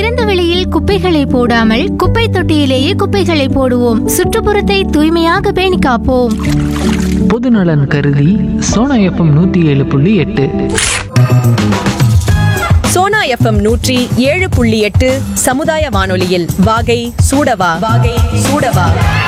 திறந்த வெளியில் குப்பைகளை போடாமல் குப்பை தொட்டியிலேயே குப்பைகளை போடுவோம் சுற்றுப்புறத்தை தூய்மையாக பேணி காப்போம் பொதுநலன் கருதி சோனா எஃப்எம் நூற்றி ஏழு புள்ளி எட்டு சோனா எஃப்எம் நூற்றி ஏழு புள்ளி எட்டு சமுதாய வானொலியில் வாகை சூடவா வாகை சூடவா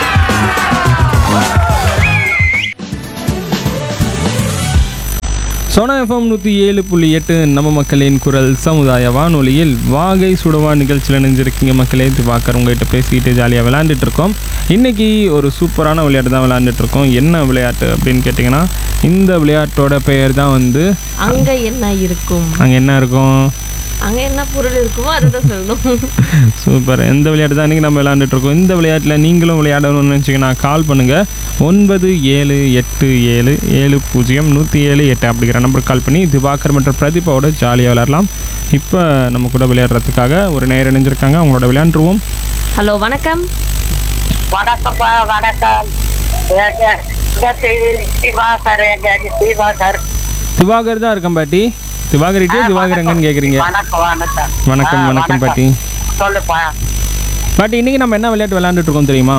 சோனா எஃப்எம் நூற்றி ஏழு புள்ளி எட்டு நம்ம மக்களின் குரல் சமுதாய வானொலியில் வாகை சுடவா நிகழ்ச்சியில் நினைஞ்சிருக்கீங்க மக்களே திவாக்கர் உங்ககிட்ட பேசிக்கிட்டு ஜாலியாக விளையாண்டுட்டு இருக்கோம் இன்றைக்கி ஒரு சூப்பரான விளையாட்டு தான் விளையாண்டுட்டு இருக்கோம் என்ன விளையாட்டு அப்படின்னு கேட்டிங்கன்னா இந்த விளையாட்டோட பெயர் தான் வந்து அங்க என்ன இருக்கும் அங்கே என்ன இருக்கும் அங்க என்ன பொருள் இருக்குமோ அதுதான் சொல்லணும் சூப்பர் எந்த விளையாட்டு தான் இன்றைக்கி நம்ம விளையாண்டுட்டு இருக்கோம் இந்த விளையாட்டில் நீங்களும் விளையாடணும்னு நினச்சிங்கன்னா கால் பண்ணுங்கள் ஒன்பது ஏழு எட்டு ஏழு ஏழு பூஜ்ஜியம் நூற்றி ஏழு எட்டு அப்படிங்கிற நம்பருக்கு கால் பண்ணி திவாகர் மற்றும் பிரதீபாவோட ஜாலியாக விளையாடலாம் இப்போ நம்ம கூட விளையாடுறதுக்காக ஒரு நேரம் இணைஞ்சிருக்காங்க அவங்களோட விளையாண்டுருவோம் ஹலோ வணக்கம் வணக்கம்ப்பா வணக்கம் எங்க எங்க தி- திவாகர் எங்க திவாகர் திவாகர் தான் இருக்கேன் பாட்டி திவாகர்கிட்டே திவாகர் எங்கன்னு கேட்குறீங்க வணக்கம் வணக்கம் வணக்கம் ஆ, வணக்கம் பாட்டி சொல்லுப்பா பாட்டி இன்றைக்கி நம்ம என்ன விளையாட்டு விளையாண்டுட்டு இருக்கோம் தெரியுமா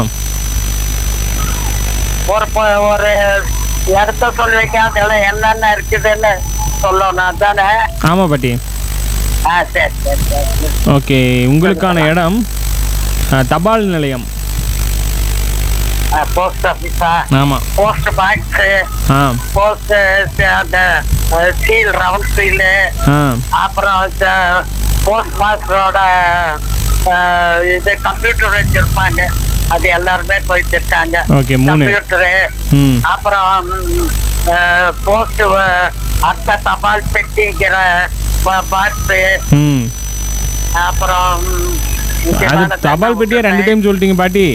ஒரு ப- ஒரு இடத்த சொல்லி வைக்க அதுல என்னென்ன இருக்குதுன்னு சொல்லணும் தானே ஆமாம் பாட்டி ஆ சரி சரி சரி ஓகே உங்களுக்கான இடம் அஹ், தபால் நிலையம் போஸ்ட் ஆஃபீஸா ஆமாம் போஸ்ட் பாக்ஸு ஆ போஸ்ட் அந்த சீல் ரவுண்ட் சீலு ஆ அப்புறம் போஸ்ட் மாஸ்டரோட இது கம்ப்யூட்டர் வச்சிருப்பாங்க அது எல்லாருமே போயிட்டு Okay, மூணு. கம்ப்யூட்டரு ம் அப்புறம் போஸ்ட் அத்த தபால் பெட்டிங்கிற பாக்ஸ் ம் அப்புறம் ம், அது முக்கியமான தபால் பெட்டியே ரெண்டு டைம் சொல்லிட்டீங்க பாட்டி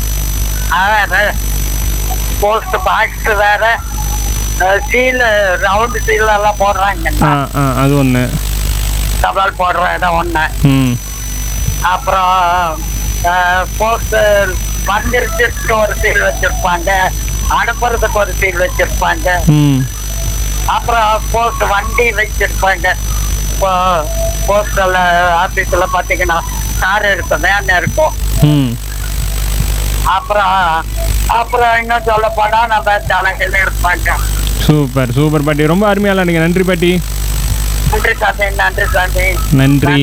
போஸ்ட் பாக்ஸ் வேற சீல் ரவுண்ட் சீல் எல்லாம் போடுறாங்க ஆ ஆ அது ஒன்று தபால் போடுற இடம் ஒண்ணு ம் அப்புறம் போஸ்ட் வந்துருச்சுக்கு ஒரு சீல் வச்சிருப்பாங்க அனுப்புறதுக்கு ஒரு சீல் வச்சிருப்பாங்க ம் அப்புறம் போஸ்ட் வண்டி வச்சிருப்பாங்க இப்போ போஸ்டல் ஆபீஸ்ல பாத்தீங்கன்னா கார் இருக்கும் வேன் இருக்கும் ம் அப்புறம் அப்புறம் இன்னும் சொல்ல போனா நம்ம ஜனங்கள் இருப்பாங்க சூப்பர் சூப்பர் பாட்டி ரொம்ப அருமையால நீங்கள் நன்றி பாட்டி நன்றி சாமி நன்றி சாமி நன்றி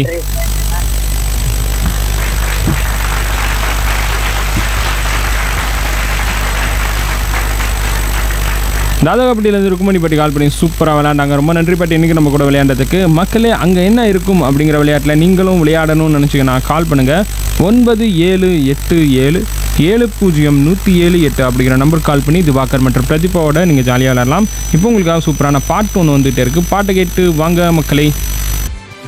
தாதாகப்பட்டியிலேருந்து ருக்குமணி பாட்டி கால் பண்ணி சூப்பராக விளையாண்டாங்க ரொம்ப நன்றி பாட்டி இன்றைக்கி நம்ம கூட விளையாண்டதுக்கு மக்களே அங்கே என்ன இருக்கும் அப்படிங்கிற விளையாட்டில் நீங்களும் விளையாடணும்னு நினச்சிங்கன்னா கால் பண்ணுங்கள் ஒன்பது ஏழு எட்டு ஏழு ஏழு பூஜ்ஜியம் நூற்றி ஏழு எட்டு அப்படிங்கிற நம்பர் கால் பண்ணி திவாகர் மற்றும் பிரதீபாவோட நீங்கள் ஜாலியாக விளையாடலாம் இப்போ உங்களுக்காக சூப்பரான பாட்டு ஒன்று வந்துகிட்டே இருக்குது பாட்டை கேட்டு வாங்க மக்களே